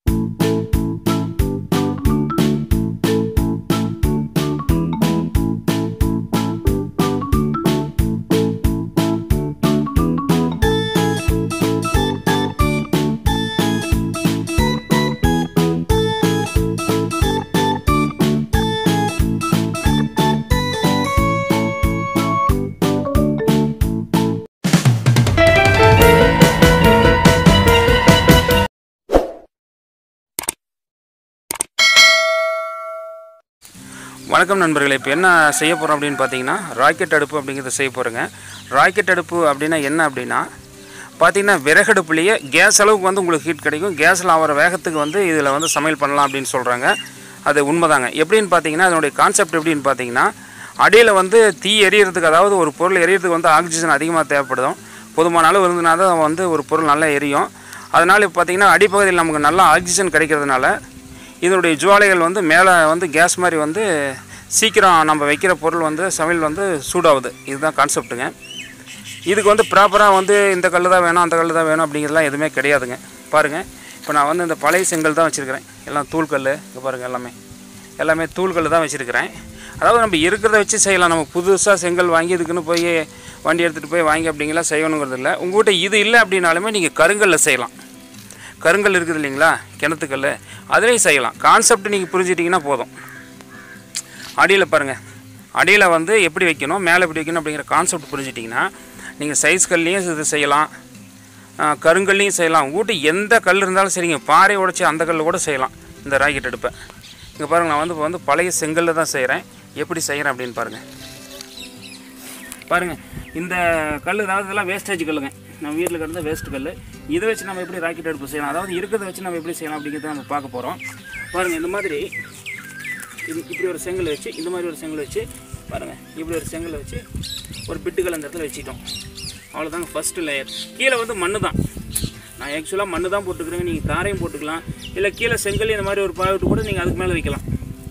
வணக்கம் நண்பர்களே இப்போ என்ன செய்ய போகிறோம் அப்படின்னு பார்த்தீங்கன்னா ராக்கெட் அடுப்பு அப்படிங்கிறத செய்ய போகிறேங்க ராக்கெட் அடுப்பு அப்படின்னா என்ன அப்படின்னா பார்த்தீங்கன்னா விறகடுப்புலேயே கேஸ் அளவுக்கு வந்து உங்களுக்கு ஹீட் கிடைக்கும் கேஸில் ஆகிற வேகத்துக்கு வந்து இதில் வந்து சமையல் பண்ணலாம் அப்படின்னு சொல்கிறாங்க அது உண்மைதாங்க எப்படின்னு பார்த்தீங்கன்னா அதனுடைய கான்செப்ட் எப்படின்னு பார்த்தீங்கன்னா அடியில் வந்து தீ எரியறதுக்கு அதாவது ஒரு பொருள் எரியறதுக்கு வந்து ஆக்சிஜன் அதிகமாக தேவைப்படுதும் போதுமான அளவு இருந்ததுனா தான் வந்து ஒரு பொருள் நல்லா எரியும் அதனால் இப்போ பார்த்தீங்கன்னா அடிப்பகுதியில் நமக்கு நல்லா ஆக்சிஜன் கிடைக்கிறதுனால இதனுடைய ஜுவாலைகள் வந்து மேலே வந்து கேஸ் மாதிரி வந்து சீக்கிரம் நம்ம வைக்கிற பொருள் வந்து சமையல் வந்து சூடாகுது இதுதான் கான்செப்ட்டுங்க இதுக்கு வந்து ப்ராப்பராக வந்து இந்த கல் தான் வேணும் அந்த கல் தான் வேணும் அப்படிங்கிறதுலாம் எதுவுமே கிடையாதுங்க பாருங்கள் இப்போ நான் வந்து இந்த பழைய செங்கல் தான் வச்சுருக்கிறேன் எல்லாம் தூள்கல் இங்கே பாருங்கள் எல்லாமே எல்லாமே தூள்கல் தான் வச்சுருக்கிறேன் அதாவது நம்ம இருக்கிறத வச்சு செய்யலாம் நம்ம புதுசாக செங்கல் வாங்கி இதுக்குன்னு போய் வண்டி எடுத்துகிட்டு போய் வாங்கி அப்படிங்கலாம் செய்யணுங்கிறது இல்லை உங்கள்கிட்ட இது இல்லை அப்படின்னாலுமே நீங்கள் கருங்கல்ல செய்யலாம் கருங்கல் இருக்குது இல்லைங்களா கிணத்துக்கல் அதுலேயும் செய்யலாம் கான்செப்ட் நீங்கள் புரிஞ்சிட்டிங்கன்னா போதும் அடியில் பாருங்கள் அடியில் வந்து எப்படி வைக்கணும் மேலே எப்படி வைக்கணும் அப்படிங்கிற கான்செப்ட் புரிஞ்சிட்டிங்கன்னா நீங்கள் சைஸ் கல்லையும் இது செய்யலாம் ஆ, கருங்கல்லையும் செய்யலாம் உங்கள்கிட்ட எந்த கல் இருந்தாலும் சரிங்க பாறை உடைச்சி அந்த கல்ல கூட செய்யலாம் இந்த ராக்கெட் அடுப்பை இங்கே பாருங்கள் நான் வந்து இப்போ வந்து பழைய செங்கல்ல தான் செய்கிறேன் எப்படி செய்கிறேன் அப்படின்னு பாருங்கள் பாருங்கள் இந்த கல் அதாவது இதெல்லாம் வேஸ்டேஜ் கல்லுங்க நம்ம வீட்டில் கிடந்த வேஸ்ட் கல் இதை வச்சு நம்ம எப்படி ராக்கெட் அடுப்பு செய்யலாம் அதாவது இருக்கிறத வச்சு நம்ம எப்படி செய்யலாம் அப்படிங்கிறத நம்ம பார்க்க போகிறோம் பாருங்கள் இந்த மாதிரி இது இப்படி ஒரு செங்கல் வச்சு இந்த மாதிரி ஒரு செங்கல் வச்சு பாருங்கள் இப்படி ஒரு செங்கல் வச்சு ஒரு பிட்டுக்கல் அந்த இடத்துல வச்சுட்டோம் அவ்வளோதாங்க ஃபஸ்ட்டு லேயர் கீழே வந்து மண்ணு தான் நான் ஆக்சுவலாக மண்ணு தான் போட்டுக்கிறேங்க நீங்கள் தாரையும் போட்டுக்கலாம் இல்லை கீழே செங்கல் இந்த மாதிரி ஒரு பாவிட்டு கூட நீங்கள் அதுக்கு மேலே வைக்கலாம்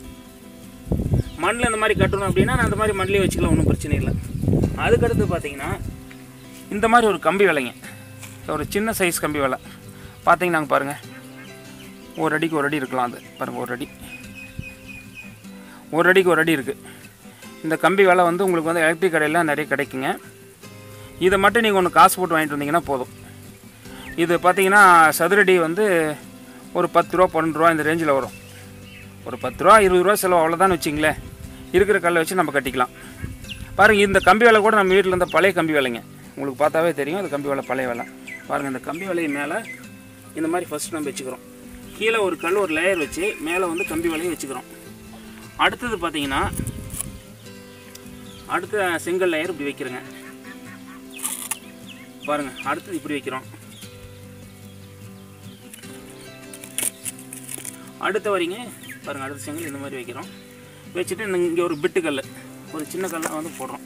மண்ணில் இந்த மாதிரி கட்டணும் அப்படின்னா நான் அந்த மாதிரி மண்ணிலே வச்சுக்கலாம் ஒன்றும் பிரச்சனை இல்லை அதுக்கடுத்து பார்த்தீங்கன்னா இந்த மாதிரி ஒரு கம்பி விலைங்க ஒரு சின்ன சைஸ் கம்பி விலை பார்த்தீங்கன்னாங்க பாருங்கள் ஒரு அடிக்கு ஒரு அடி இருக்கலாம் அது பாருங்கள் ஒரு அடி ஒரு அடிக்கு ஒரு அடி இருக்குது இந்த கம்பி விலை வந்து உங்களுக்கு வந்து எலக்ட்ரிக் கடையில் நிறைய கிடைக்குங்க இதை மட்டும் நீங்கள் ஒன்று காசு போட்டு வாங்கிட்டு வந்தீங்கன்னா போதும் இது பார்த்தீங்கன்னா சதுரடி வந்து ஒரு பத்து ரூபா பன்னெண்டு ரூபா இந்த ரேஞ்சில் வரும் ஒரு பத்து ரூபா இருபது ரூபா செலவு அவ்வளோதான் வச்சிங்களேன் இருக்கிற கல்லை வச்சு நம்ம கட்டிக்கலாம் பாருங்கள் இந்த கம்பி வேலை கூட நம்ம வீட்டில் இருந்த பழைய கம்பி வேலைங்க உங்களுக்கு பார்த்தாவே தெரியும் அது கம்பி வேலை பழைய வேலை பாருங்கள் இந்த கம்பி வேலையை மேலே இந்த மாதிரி ஃபஸ்ட் நம்ம வச்சுக்கிறோம் கீழே ஒரு கல் ஒரு லேயர் வச்சு மேலே வந்து கம்பி வேலையை வச்சுக்கிறோம் அடுத்தது பார்த்தீங்கன்னா அடுத்த செங்கல் லேயர் இப்படி வைக்கிறேங்க பாருங்கள் அடுத்தது இப்படி வைக்கிறோம் அடுத்த வரிங்க பாருங்கள் அடுத்த செங்கல் இந்த மாதிரி வைக்கிறோம் வச்சுட்டு இங்கே ஒரு பிட்டு கல் ஒரு சின்ன கல்லை வந்து போடுறோம்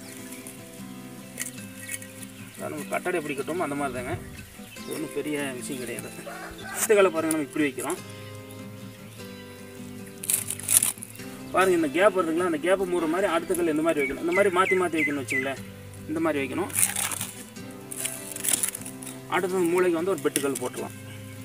அதாவது நம்ம கட்டடை எப்படி கட்டுமோ அந்த மாதிரி தாங்க இது ஒன்றும் பெரிய விஷயம் கிடையாது அடுத்த கல்லை பாருங்கள் நம்ம இப்படி வைக்கிறோம் பாருங்கள் இந்த கேப் வருதுங்களா அந்த கேப்பை மூடுற மாதிரி அடுத்த கல் இந்த மாதிரி வைக்கணும் இந்த மாதிரி மாற்றி மாற்றி வைக்கணும் வச்சுங்களேன் இந்த மாதிரி வைக்கணும் அடுத்தது மூளைக்கு வந்து ஒரு பெட்டுக்கல் போட்டுடலாம்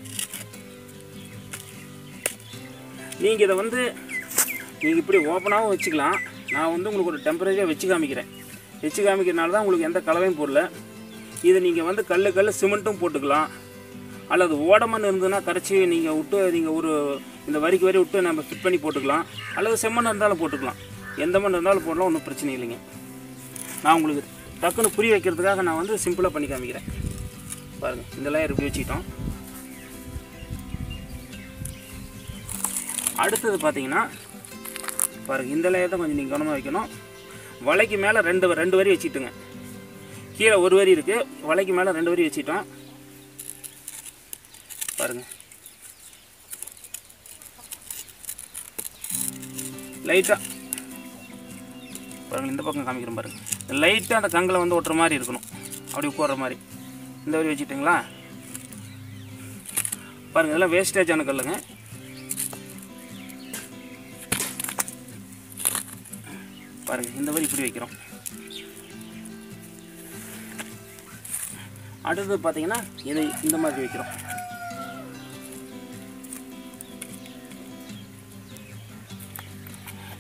நீங்கள் இதை வந்து நீங்கள் இப்படி ஓப்பனாகவும் வச்சுக்கலாம் நான் வந்து உங்களுக்கு ஒரு டெம்பரேச்சராக வச்சு காமிக்கிறேன் வச்சு காமிக்கிறனால தான் உங்களுக்கு எந்த கலவையும் போடல இதை நீங்கள் வந்து கல் கல் சிமெண்ட்டும் போட்டுக்கலாம் அல்லது ஓடமண் இருந்ததுன்னா கரைச்சி நீங்கள் விட்டு நீங்கள் ஒரு இந்த வரிக்கு வரி விட்டு நம்ம ஃபிட் பண்ணி போட்டுக்கலாம் அல்லது செம்மண் இருந்தாலும் போட்டுக்கலாம் எந்த மண் இருந்தாலும் போடலாம் ஒன்றும் பிரச்சனை இல்லைங்க நான் உங்களுக்கு டக்குன்னு புரிய வைக்கிறதுக்காக நான் வந்து சிம்பிளாக பண்ணி காமிக்கிறேன் பாருங்கள் இந்த லேயர் இப்படி வச்சுக்கிட்டோம் அடுத்தது பார்த்தீங்கன்னா பாருங்கள் இந்த லேயர் தான் கொஞ்சம் நீங்கள் கவனமாக வைக்கணும் வலைக்கு மேலே ரெண்டு ரெண்டு வரி வச்சுட்டுங்க கீழே ஒரு வரி இருக்குது வலைக்கு மேலே ரெண்டு வரி வச்சுட்டோம் பாருங்கள் லைட்டாக பாருங்கள் இந்த பக்கம் காமிக்கிறேன் பாருங்கள் லைட்டாக அந்த கங்கில் வந்து ஒட்டுற மாதிரி இருக்கணும் அப்படி போடுற மாதிரி இந்த வரி வச்சுட்டுங்களா பாருங்கள் இதெல்லாம் வேஸ்டேஜான கல்லுங்க பாருங்கள் இந்த வரி இப்படி வைக்கிறோம் அடுத்தது பார்த்தீங்கன்னா இதை இந்த மாதிரி வைக்கிறோம்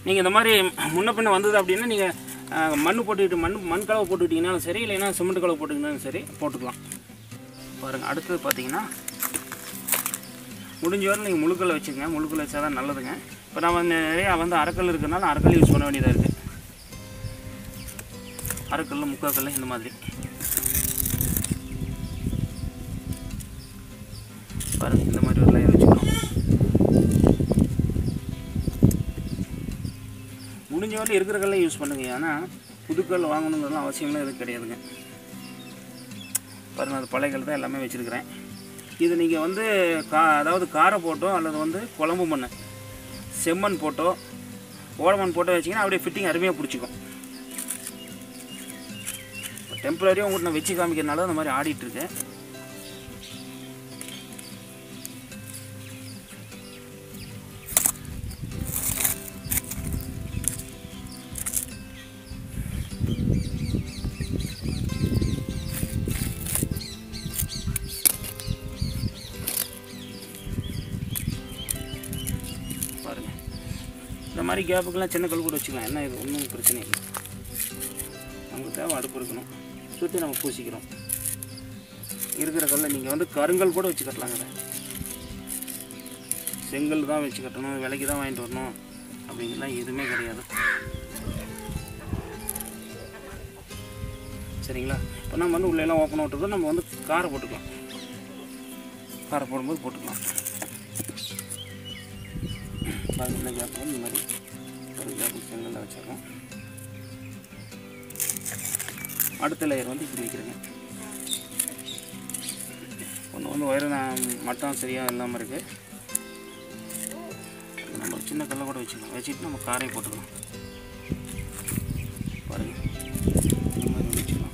நீங்கள் இந்த மாதிரி முன்ன பின்ன வந்தது அப்படின்னா நீங்கள் மண் போட்டுக்கிட்டு மண் மண் கலவை போட்டுக்கிட்டிங்கனாலும் சரி இல்லைன்னா சிமெண்ட் கலவை போட்டுக்கிட்டாலும் சரி போட்டுக்கலாம் பாருங்கள் அடுத்தது பார்த்தீங்கன்னா முடிஞ்ச வரை நீங்கள் முழுக்கல்ல வச்சுக்கோங்க முழுக்கல் வச்சா தான் நல்லதுங்க இப்போ நம்ம நிறையா வந்து அரைக்கல் இருக்கிறனால அரைக்கல் யூஸ் பண்ண வேண்டியதாக இருக்குது அரைக்கல் முக்காக்கல் இந்த மாதிரி பாருங்க இந்த மாதிரி ஒரு லைன் வச்சுக்கணும் முடிஞ்ச வரை இருக்கிற கல்லை யூஸ் பண்ணுங்க ஏன்னா புதுக்கல் வாங்கணுங்கிறதுலாம் அவசியம்லாம் எதுவும் கிடையாதுங்க பாருங்கள் அது பழைய கல் தான் எல்லாமே வச்சுருக்கிறேன் இது நீங்கள் வந்து கா அதாவது காரை போட்டோ அல்லது வந்து குழம்பு மண் செம்மண் போட்டோ ஓடமண் போட்டோ வச்சிங்கன்னா அப்படியே ஃபிட்டிங் அருமையாக பிடிச்சிக்கும் டெம்பரரியாக உங்கள்கிட்ட நான் வச்சு காமிக்கிறனால அந்த மாதிரி ஆடிட்டு இருக்கேன் பாருங்க இந்த மாதிரி கேப்புக்கெல்லாம் சின்ன கல் கூட வச்சுக்கலாம் என்ன இது ஒன்றும் பிரச்சனை இல்லை நமக்கு தேவை அடுப்பு இருக்கணும் சுற்றி நம்ம பூசிக்கிறோம் இருக்கிற கல்லை நீங்கள் வந்து கருங்கல் கூட வச்சு கட்டலாங்க இதை. செங்கல் தான் வச்சு கட்டணும் விலைக்கு தான் வாங்கிட்டு வரணும் அப்படிங்கலாம் எதுவுமே கிடையாது சரிங்களா இப்போ நம்ம வந்து உள்ள எல்லாம் ஓப்பன் விட்டுறது நம்ம வந்து காரை போட்டுக்கலாம் காரை போடும்போது போட்டுக்கலாம் பாருங்க இந்த கேப் இந்த மாதிரி ஒரு கேப்பு செங்கல்ல வச்சிடறோம் அடுத்த லேயர் வந்து இப்படி வைக்கிறேங்க ஒன்று வந்து ஒயரை நான் மட்டம் சரியாக இல்லாமல் இருக்குது நம்ம ஒரு சின்ன கல்லை கூட வச்சுக்கலாம் வச்சுட்டு நம்ம காரையும் போட்டுக்கலாம் பாருங்க இந்த மாதிரி வச்சுக்கலாம்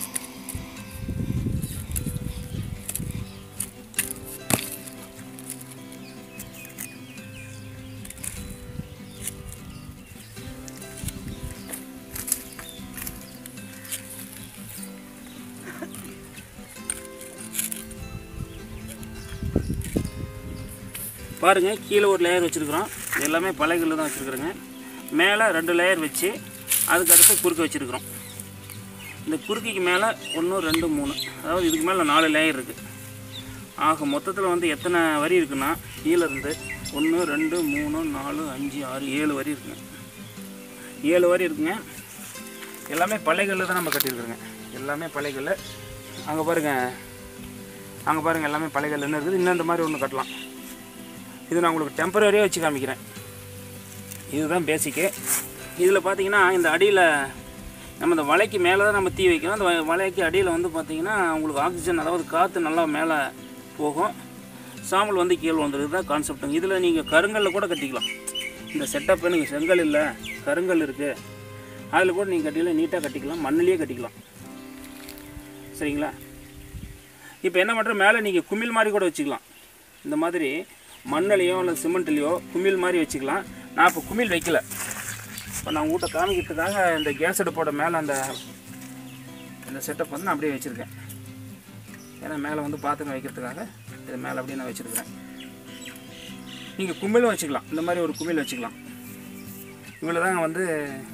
பாருங்கள் கீழே ஒரு லேயர் வச்சுருக்குறோம் இது எல்லாமே பழைய கல்லு தான் வச்சுருக்குறோங்க மேலே ரெண்டு லேயர் வச்சு அதுக்கு அடுத்து குறுக்க வச்சுருக்குறோம் இந்த குறுக்கிக்கு மேலே ஒன்று ரெண்டு மூணு அதாவது இதுக்கு மேலே நாலு லேயர் இருக்குது ஆக மொத்தத்தில் வந்து எத்தனை வரி இருக்குன்னா கீழே இருந்து ஒன்று ரெண்டு மூணு நாலு அஞ்சு ஆறு ஏழு வரி இருக்குங்க ஏழு வரி இருக்குங்க எல்லாமே பழைய கல்லு தான் நம்ம கட்டியிருக்கிறோங்க எல்லாமே பழைய கல்லு அங்கே பாருங்கள் அங்கே பாருங்கள் எல்லாமே பழைய கல்லுன்னு இருக்குது இன்னும் இந்த மாதிரி ஒன்று கட்டலாம் இது நான் உங்களுக்கு டெம்பரரியாக வச்சு காமிக்கிறேன் இதுதான் பேசிக்கு இதில் பார்த்தீங்கன்னா இந்த அடியில் நம்ம இந்த வலைக்கு மேலே தான் நம்ம தீ வைக்கணும் அந்த வ- வலைக்கு அடியில் வந்து பார்த்தீங்கன்னா உங்களுக்கு ஆக்சிஜன் அதாவது காற்று நல்லா மேலே போகும் சாம்பல் வந்து கீழே வந்துடுது தான் கான்செப்ட்டுங்க இதில் நீங்கள் கருங்கல்ல கூட கட்டிக்கலாம் இந்த செட்டப் நீங்கள் செங்கல் இல்லை கருங்கல் இருக்குது அதில் கூட நீங்கள் கட்டிக்கலாம் நீட்டாக கட்டிக்கலாம் மண்ணிலேயே கட்டிக்கலாம் சரிங்களா இப்போ என்ன பண்ணுற மேலே நீங்கள் குமிழ் மாதிரி கூட வச்சுக்கலாம் இந்த மாதிரி மண்ணிலையோ இல்லை சிமெண்ட்லேயோ குமிழ் மாதிரி வச்சுக்கலாம் நான் இப்போ குமிழ் வைக்கல இப்போ நான் உங்கள்கிட்ட காமிக்கிறதுக்காக இந்த கேஸ் அடுப்போட மேலே அந்த இந்த செட்டப் வந்து நான் அப்படியே வச்சுருக்கேன் ஏன்னா மேலே வந்து பாத்திரம் வைக்கிறதுக்காக இது மேலே அப்படியே நான் வச்சுருக்கிறேன் நீங்கள் குமிழும் வச்சுக்கலாம் இந்த மாதிரி ஒரு குமிழ் வச்சுக்கலாம் இவ்வளோ தாங்க வந்து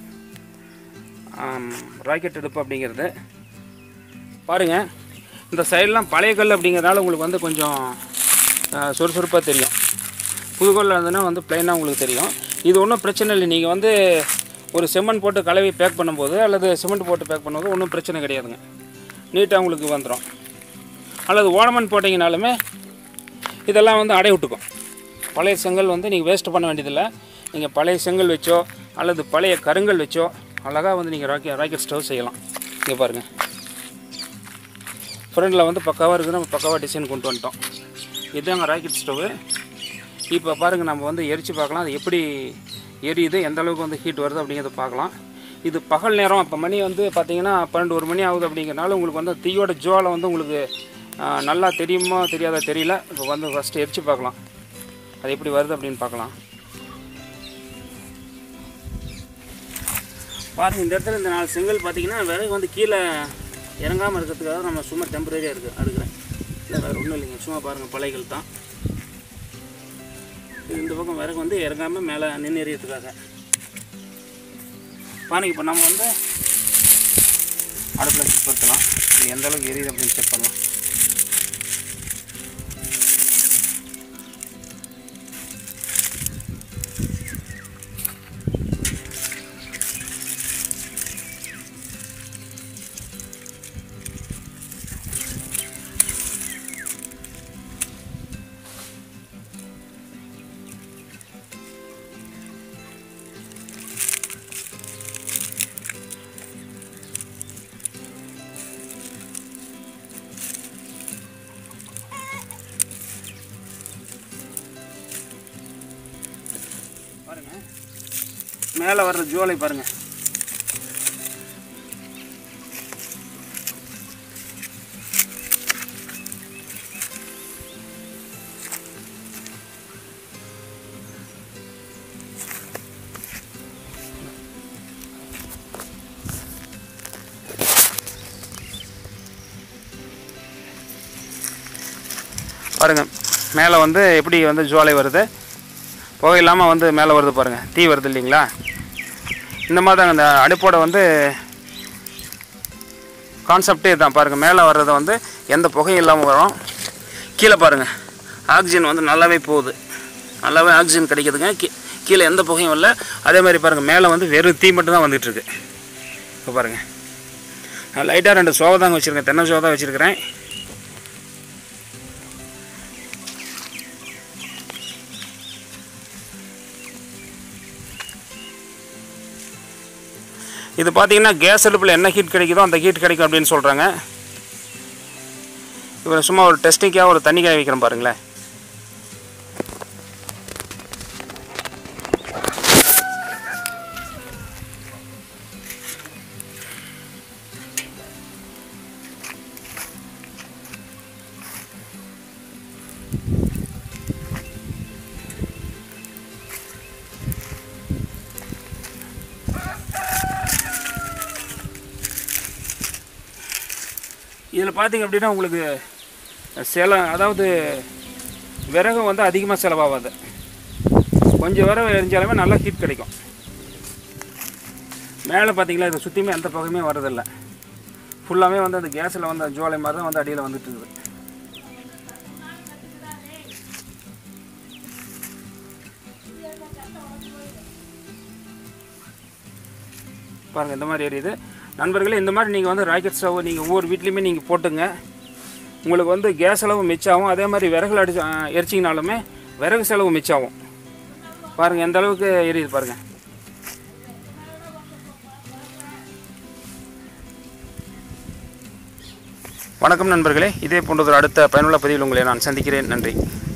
ராக்கெட் அடுப்பு அப்படிங்கிறது பாருங்கள் இந்த சைடெலாம் பழைய கல் அப்படிங்கிறதுனால உங்களுக்கு வந்து கொஞ்சம் சுறுசுறுப்பாக தெரியும் புது கல் இருந்ததுன்னா வந்து பிளைனாக உங்களுக்கு தெரியும் இது ஒன்றும் பிரச்சனை இல்லை நீங்கள் வந்து ஒரு செம்மண் போட்டு கலவை பேக் பண்ணும்போது அல்லது சிமெண்ட் போட்டு பேக் பண்ணும்போது ஒன்றும் பிரச்சனை கிடையாதுங்க நீட்டாக உங்களுக்கு வந்துடும் அல்லது ஓடமண் போட்டிங்கனாலுமே இதெல்லாம் வந்து அடை விட்டுக்கும் பழைய செங்கல் வந்து நீங்கள் வேஸ்ட் பண்ண வேண்டியதில்லை நீங்கள் பழைய செங்கல் வச்சோ அல்லது பழைய கருங்கல் வச்சோ அழகாக வந்து நீங்கள் ராக்கெட் ராக்கெட் ஸ்டவ் செய்யலாம் இங்கே பாருங்கள் ஃப்ரண்டில் வந்து பக்காவாக இருக்குது நம்ம பக்காவாக டிசைன் கொண்டு வந்துட்டோம் இதுதாங்க ராக்கெட் ஸ்டவ்வு இப்போ பாருங்கள் நம்ம வந்து எரித்து பார்க்கலாம் அது எப்படி எரியுது எந்த அளவுக்கு வந்து ஹீட் வருது அப்படிங்கிறத பார்க்கலாம் இது பகல் நேரம் இப்போ மணி வந்து பார்த்தீங்கன்னா பன்னெண்டு ஒரு மணி ஆகுது அப்படிங்கிறனால உங்களுக்கு வந்து தீயோட ஜுவாலை வந்து உங்களுக்கு ஆ, நல்லா தெரியுமா தெரியாதா தெரியல இப்போ வந்து ஃபஸ்ட்டு எரித்து பார்க்கலாம் அது எப்படி வருது அப்படின்னு பார்க்கலாம் பாருங்கள் இந்த இடத்துல இந்த நாலு செங்கல் பார்த்தீங்கன்னா விறகு வந்து கீழே இறங்காமல் இருக்கிறதுக்காக நம்ம சும்மா டெம்பரரியாக இருக்குது அடுக்கிறேன் இல்லை வேறு ஒன்றும் இல்லைங்க சும்மா பாருங்கள் பழைகள் தான் இது இந்த பக்கம் விறகு வந்து இறங்காமல் மேலே நின்று எறியறதுக்காக பாருங்க இப்போ நம்ம வந்து அடுப்பில் செக் படுத்தலாம் இது எந்த அளவுக்கு எரியுது அப்படின்னு செக் பண்ணலாம் பாருங்க மேலே வர்ற ஜுவலை பாருங்க பாருங்க மேலே வந்து எப்படி வந்து ஜுவாலை வருது புகை இல்லாமல் வந்து மேலே வருது பாருங்கள் தீ வருது இல்லைங்களா இந்த மாதிரி தாங்க இந்த அடுப்போட வந்து கான்செப்டே தான் பாருங்கள் மேலே வர்றது வந்து எந்த புகையும் இல்லாமல் வரும் கீழே பாருங்கள் ஆக்சிஜன் வந்து நல்லாவே போகுது நல்லாவே ஆக்சிஜன் கிடைக்குதுங்க கீ கீழே எந்த புகையும் இல்லை அதே மாதிரி பாருங்கள் மேலே வந்து வெறும் தீ மட்டும் தான் வந்துட்டுருக்கு இப்போ பாருங்கள் நான் லைட்டாக ரெண்டு சோவை தாங்க வச்சுருக்கேன் தென்னை சோவை தான் வச்சுருக்கிறேன் இது பார்த்தீங்கன்னா கேஸ் அடுப்பில் என்ன ஹீட் கிடைக்குதோ அந்த ஹீட் கிடைக்கும் அப்படின்னு சொல்கிறாங்க இப்போ சும்மா ஒரு டெஸ்டிங்காக ஒரு தண்ணி காய வைக்கிறேன் பாருங்களேன் இதில் பார்த்தீங்க அப்படின்னா உங்களுக்கு செல அதாவது விறகு வந்து அதிகமாக செலவாகாது கொஞ்சம் விறகு எரிஞ்சாலுமே நல்லா ஹீட் கிடைக்கும் மேலே பார்த்தீங்களா இதை சுற்றியுமே எந்த பக்கமே வரதில்லை ஃபுல்லாகவே வந்து அந்த கேஸில் வந்து ஜோலை மாதிரி தான் வந்து அடியில் வந்துட்டு இருக்குது பாருங்கள் இந்த மாதிரி எரியுது நண்பர்களே இந்த மாதிரி நீங்கள் வந்து ராக்கெட் ஸ்டவ் நீங்கள் ஒவ்வொரு வீட்லேயுமே நீங்கள் போட்டுங்க உங்களுக்கு வந்து கேஸ் செலவு மிச்சாகும் அதே மாதிரி விறகுல அடிச்சு எரிச்சிங்கனாலுமே விறகு செலவு மிச்சாகும் பாருங்கள் எந்த அளவுக்கு எரியுது பாருங்கள் வணக்கம் நண்பர்களே இதே போன்ற ஒரு அடுத்த பயனுள்ள பதிவில் உங்களை நான் சந்திக்கிறேன் நன்றி